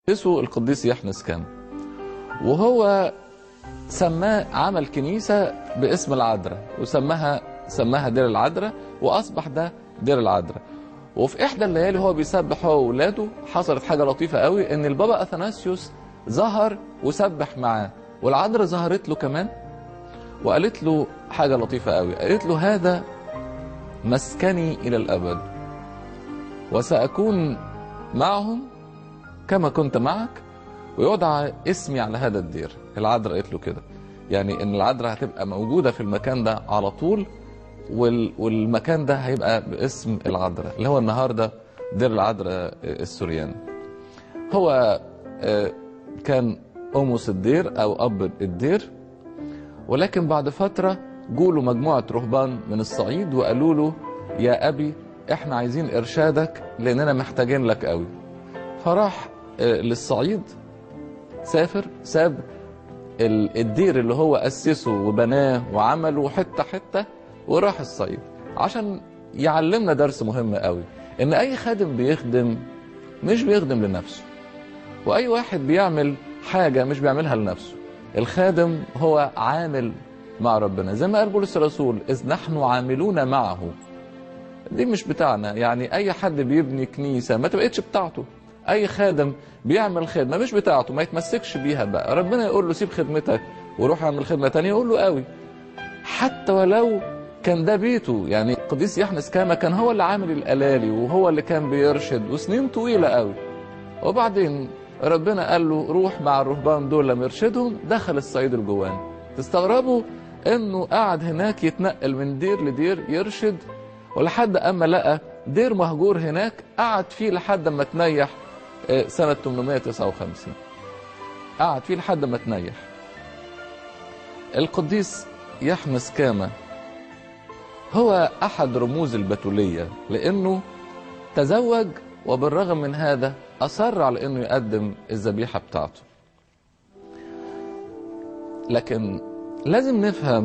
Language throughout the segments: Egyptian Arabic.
اسمه القديس يحنس كان وهو سماه عمل كنيسة باسم العذراء وسماها سماها دير العذراء وأصبح ده دير العذراء وفي إحدى الليالي هو بيسبح هو وولاده حصلت حاجة لطيفة قوي إن البابا أثناسيوس ظهر وسبح معاه والعذراء ظهرت له كمان وقالت له حاجة لطيفة قوي قالت له هذا مسكني إلى الأبد وسأكون معهم كما كنت معك ويدعى اسمي على هذا الدير العذراء قالت له كده يعني ان العذراء هتبقى موجوده في المكان ده على طول وال والمكان ده هيبقى باسم العذراء اللي هو النهارده دير العذراء السورياني هو كان أمس الدير أو أب الدير ولكن بعد فترة جوله مجموعة رهبان من الصعيد وقالوا له يا أبي إحنا عايزين إرشادك لأننا محتاجين لك قوي فراح للصعيد سافر ساب الدير اللي هو أسسه وبناه وعمله حتة حتة وراح الصعيد عشان يعلمنا درس مهم قوي إن أي خادم بيخدم مش بيخدم لنفسه وأي واحد بيعمل حاجة مش بيعملها لنفسه الخادم هو عامل مع ربنا زي ما قال بولس الرسول إذ نحن عاملون معه دي مش بتاعنا يعني أي حد بيبني كنيسة ما تبقتش بتاعته اي خادم بيعمل خدمه مش بتاعته ما يتمسكش بيها بقى ربنا يقول له سيب خدمتك وروح اعمل خدمه تانية يقول له قوي حتى ولو كان ده بيته يعني القديس يحنس كاما كان هو اللي عامل الالالي وهو اللي كان بيرشد وسنين طويله قوي وبعدين ربنا قال له روح مع الرهبان دول لما يرشدهم دخل الصعيد الجواني تستغربوا انه قعد هناك يتنقل من دير لدير يرشد ولحد اما لقى دير مهجور هناك قعد فيه لحد ما تنيح سنة 859 قعد فيه لحد ما تنيح القديس يحمس كاما هو أحد رموز البتولية لأنه تزوج وبالرغم من هذا أصر على أنه يقدم الذبيحة بتاعته لكن لازم نفهم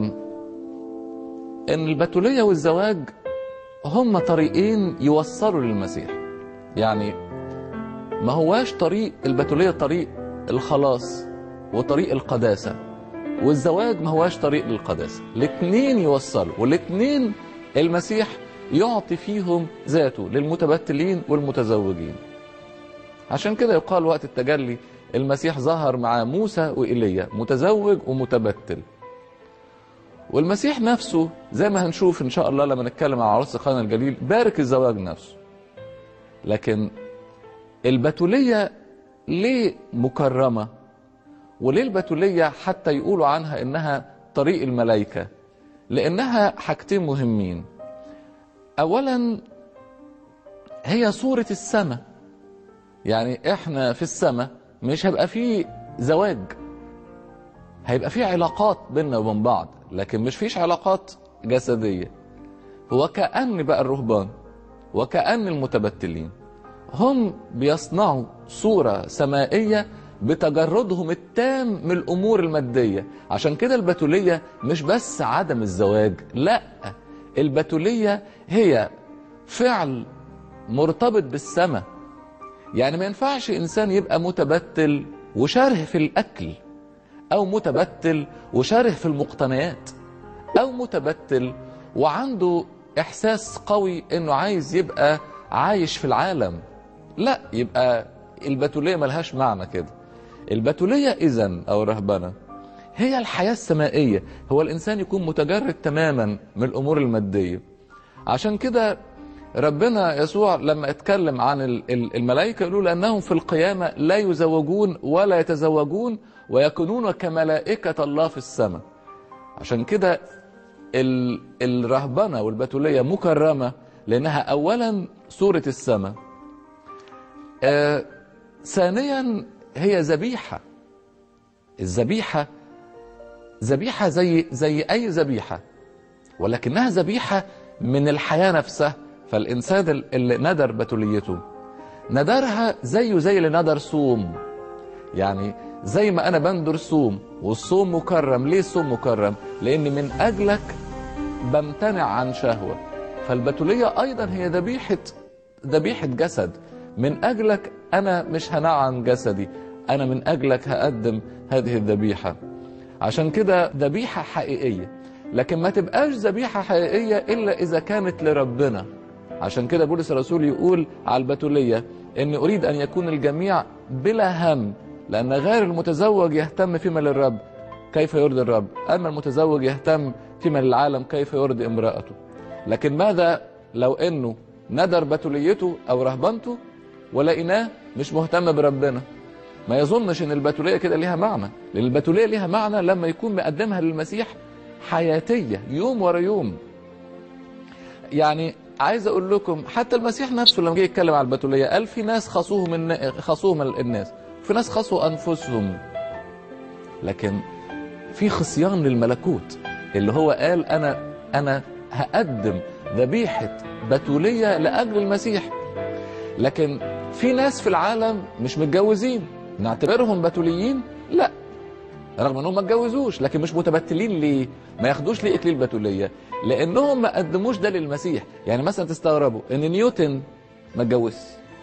أن البتولية والزواج هم طريقين يوصلوا للمسيح يعني ما هواش طريق البتولية طريق الخلاص وطريق القداسة والزواج ما هواش طريق للقداسة الاثنين يوصلوا والاثنين المسيح يعطي فيهم ذاته للمتبتلين والمتزوجين عشان كده يقال وقت التجلي المسيح ظهر مع موسى وإيليا متزوج ومتبتل والمسيح نفسه زي ما هنشوف ان شاء الله لما نتكلم عن عروس قانا الجليل بارك الزواج نفسه لكن البتولية ليه مكرمة وليه البتولية حتى يقولوا عنها انها طريق الملائكة لانها حاجتين مهمين اولا هي صورة السماء يعني احنا في السماء مش هيبقى فيه زواج هيبقى فيه علاقات بيننا وبين بعض لكن مش فيش علاقات جسدية وكأن بقى الرهبان وكأن المتبتلين هم بيصنعوا صورة سمائية بتجردهم التام من الأمور المادية عشان كده البتولية مش بس عدم الزواج لا البتولية هي فعل مرتبط بالسماء يعني ما ينفعش إنسان يبقى متبتل وشره في الأكل أو متبتل وشاره في المقتنيات أو متبتل وعنده إحساس قوي إنه عايز يبقى عايش في العالم لا يبقى البتولية ملهاش معنى كده البتولية إذن أو الرهبنة هي الحياة السمائية هو الإنسان يكون متجرد تماما من الأمور المادية عشان كده ربنا يسوع لما اتكلم عن الملائكة يقولوا لأنهم في القيامة لا يزوجون ولا يتزوجون ويكونون كملائكة الله في السماء عشان كده الرهبنة والبتولية مكرمة لأنها أولا سورة السماء آه ثانيا هي ذبيحة الذبيحة ذبيحة زي زي أي ذبيحة ولكنها ذبيحة من الحياة نفسها فالإنسان اللي ندر بتوليته ندرها زيه زي اللي ندر صوم يعني زي ما أنا بندر صوم والصوم مكرم ليه الصوم مكرم لأن من أجلك بمتنع عن شهوة فالبتولية أيضا هي ذبيحة ذبيحة جسد من أجلك انا مش هنعم جسدي انا من اجلك هقدم هذه الذبيحه عشان كده ذبيحه حقيقيه لكن ما تبقاش ذبيحه حقيقيه الا اذا كانت لربنا عشان كده بولس الرسول يقول على البتوليه اني اريد ان يكون الجميع بلا هم لان غير المتزوج يهتم فيما للرب كيف يرضي الرب اما المتزوج يهتم فيما للعالم كيف يرضي امراته لكن ماذا لو انه ندر بتوليته او رهبنته ولقيناه مش مهتم بربنا ما يظنش ان البتوليه كده ليها معنى لان البتوليه ليها معنى لما يكون مقدمها للمسيح حياتيه يوم ورا يوم يعني عايز اقول لكم حتى المسيح نفسه لما جه يتكلم على البتوليه قال في ناس خصوهم الن... خصوهم الناس في ناس خصوا انفسهم لكن في خصيان للملكوت اللي هو قال انا انا هقدم ذبيحه بتوليه لاجل المسيح لكن في ناس في العالم مش متجوزين نعتبرهم بتوليين لا رغم انهم ما اتجوزوش لكن مش متبتلين ليه ما ياخدوش ليه اكليل بتوليه لانهم ما قدموش ده للمسيح يعني مثلا تستغربوا ان نيوتن ما اتجوزش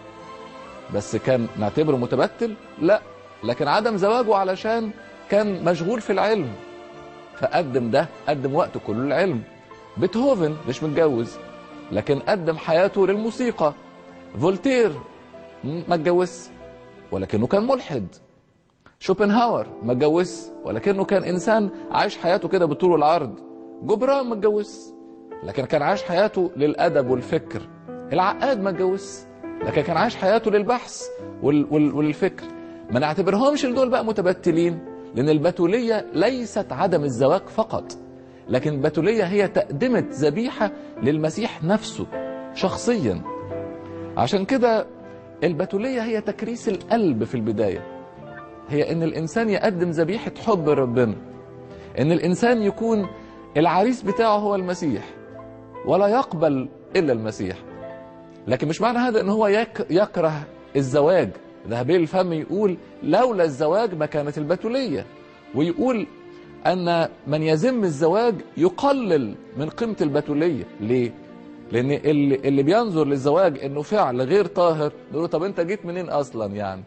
بس كان نعتبره متبتل لا لكن عدم زواجه علشان كان مشغول في العلم فقدم ده قدم وقته كله للعلم بيتهوفن مش متجوز لكن قدم حياته للموسيقى فولتير ما اتجوزش ولكنه كان ملحد شوبنهاور ما اتجوزش ولكنه كان انسان عايش حياته كده بالطول والعرض جبران ما اتجوزش لكن كان عايش حياته للادب والفكر العقاد ما اتجوزش لكن كان عايش حياته للبحث وال وال والفكر ما نعتبرهمش دول بقى متبتلين لان البتوليه ليست عدم الزواج فقط لكن البتوليه هي تقدمه ذبيحه للمسيح نفسه شخصيا عشان كده البتوليه هي تكريس القلب في البدايه هي ان الانسان يقدم ذبيحه حب ربنا ان الانسان يكون العريس بتاعه هو المسيح ولا يقبل الا المسيح لكن مش معنى هذا ان هو يك يكره الزواج ذهبي الفم يقول لولا الزواج ما كانت البتوليه ويقول ان من يذم الزواج يقلل من قيمه البتوليه ليه لان اللي, اللي بينظر للزواج انه فعل غير طاهر يقول طب انت جيت منين اصلا يعني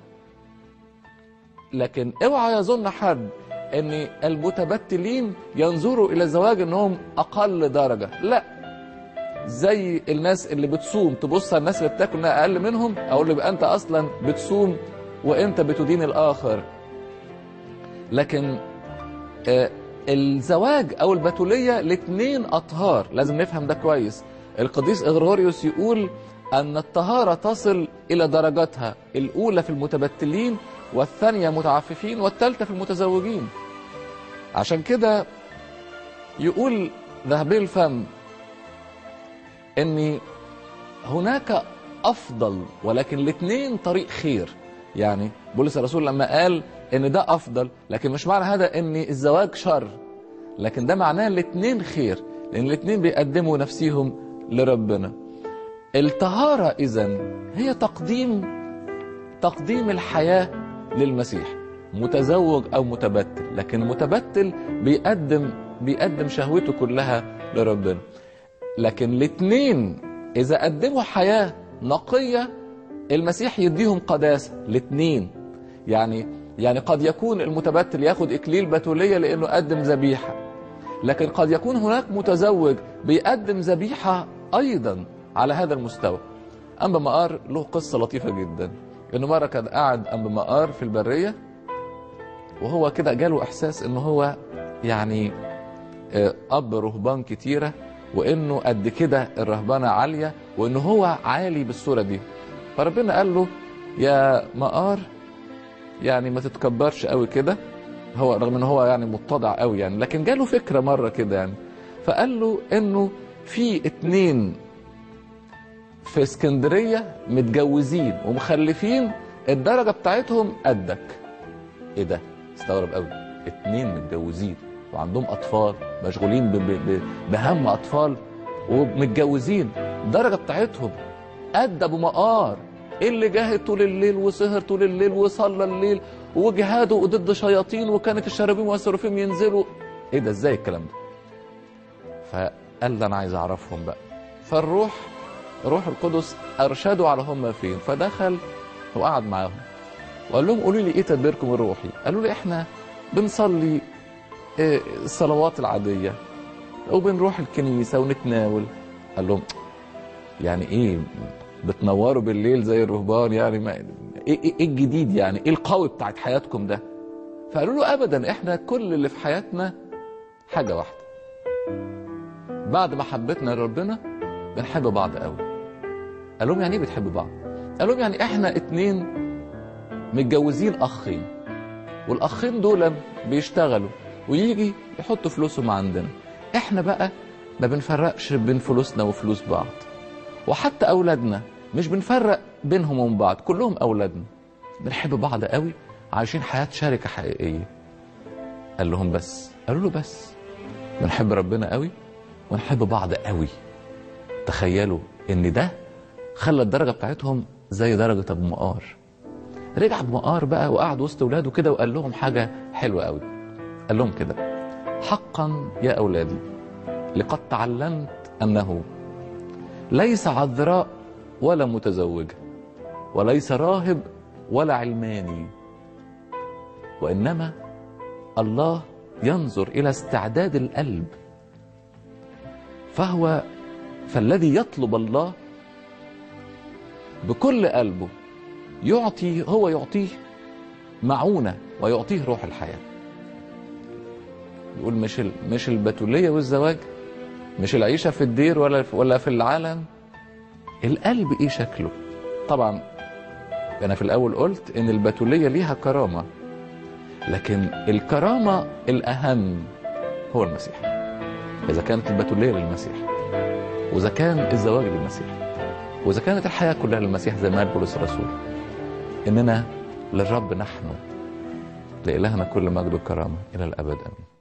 لكن اوعى يظن حد ان المتبتلين ينظروا الى الزواج انهم اقل درجه لا زي الناس اللي بتصوم تبص على الناس اللي بتاكل انها اقل منهم اقول له يبقى انت اصلا بتصوم وانت بتدين الاخر لكن آه الزواج او البتوليه الاثنين اطهار لازم نفهم ده كويس القديس اغريغوريوس يقول ان الطهاره تصل الى درجاتها الاولى في المتبتلين والثانيه متعففين والثالثه في المتزوجين عشان كده يقول ذهبي الفم ان هناك افضل ولكن الاثنين طريق خير يعني بولس الرسول لما قال ان ده افضل لكن مش معنى هذا ان الزواج شر لكن ده معناه الاثنين خير لان الاثنين بيقدموا نفسيهم لربنا الطهارة اذا هي تقديم تقديم الحياة للمسيح متزوج او متبتل لكن المتبتل بيقدم بيقدم شهوته كلها لربنا لكن الاثنين اذا قدموا حياة نقية المسيح يديهم قداسة الاثنين يعني يعني قد يكون المتبتل ياخد اكليل بتولية لانه قدم ذبيحة لكن قد يكون هناك متزوج بيقدم ذبيحة ايضا على هذا المستوى أنبا مقار له قصة لطيفة جدا إنه مرة كان قاعد أنبا مقار في البرية وهو كده جاله إحساس إنه هو يعني أب رهبان كتيرة وإنه قد كده الرهبانة عالية وإنه هو عالي بالصورة دي فربنا قال له يا مقار يعني ما تتكبرش قوي كده هو رغم ان هو يعني متضع قوي يعني لكن جاله فكره مره كده يعني فقال له انه في اتنين في اسكندريه متجوزين ومخلفين الدرجه بتاعتهم قدك ايه ده استغرب قوي اتنين متجوزين وعندهم اطفال مشغولين ب- ب- ب- بهم اطفال ومتجوزين الدرجه بتاعتهم قد ابو مقار اللي جاهد طول الليل وسهر طول الليل وصلى الليل وجهاده ضد شياطين وكانت الشرابيم والسرافيم ينزلوا ايه ده ازاي الكلام ده فقال ده انا عايز اعرفهم بقى فالروح روح القدس ارشده على هم فين فدخل وقعد معاهم وقال لهم قولوا لي ايه تدبيركم الروحي قالوا لي احنا بنصلي آه، الصلوات العاديه وبنروح الكنيسه ونتناول قال لهم يعني ايه بتنوروا بالليل زي الرهبان يعني ما ايه ايه إيه الجديد يعني ايه القوي بتاعت حياتكم ده فقالوا له ابدا احنا كل اللي في حياتنا حاجه واحده بعد ما حبيتنا لربنا بنحب بعض قوي قال لهم يعني ايه بتحب بعض قال لهم يعني احنا اتنين متجوزين اخين والاخين دول بيشتغلوا ويجي يحطوا فلوسهم عندنا احنا بقى ما بنفرقش بين فلوسنا وفلوس بعض وحتى اولادنا مش بنفرق بينهم وبين بعض كلهم اولادنا بنحب بعض قوي عايشين حياه شركه حقيقيه قال لهم بس قالوا له بس بنحب ربنا قوي ونحب بعض قوي تخيلوا ان ده خلى الدرجه بتاعتهم زي درجه ابو مقار رجع ابو مقار بقى وقعد وسط اولاده كده وقال لهم حاجه حلوه قوي قال لهم كده حقا يا اولادي لقد تعلمت انه ليس عذراء ولا متزوجه وليس راهب ولا علماني وانما الله ينظر الى استعداد القلب فهو فالذي يطلب الله بكل قلبه يعطي هو يعطيه معونه ويعطيه روح الحياه يقول مش ال- مش البتوليه والزواج مش العيشه في الدير ولا ولا في العالم القلب ايه شكله طبعا انا في الاول قلت ان البتوليه ليها كرامه لكن الكرامه الاهم هو المسيح اذا كانت البتوليه للمسيح واذا كان الزواج للمسيح واذا كانت الحياه كلها للمسيح زي ما قال بولس الرسول اننا للرب نحن لالهنا كل مجد وكرامه الى الابد امين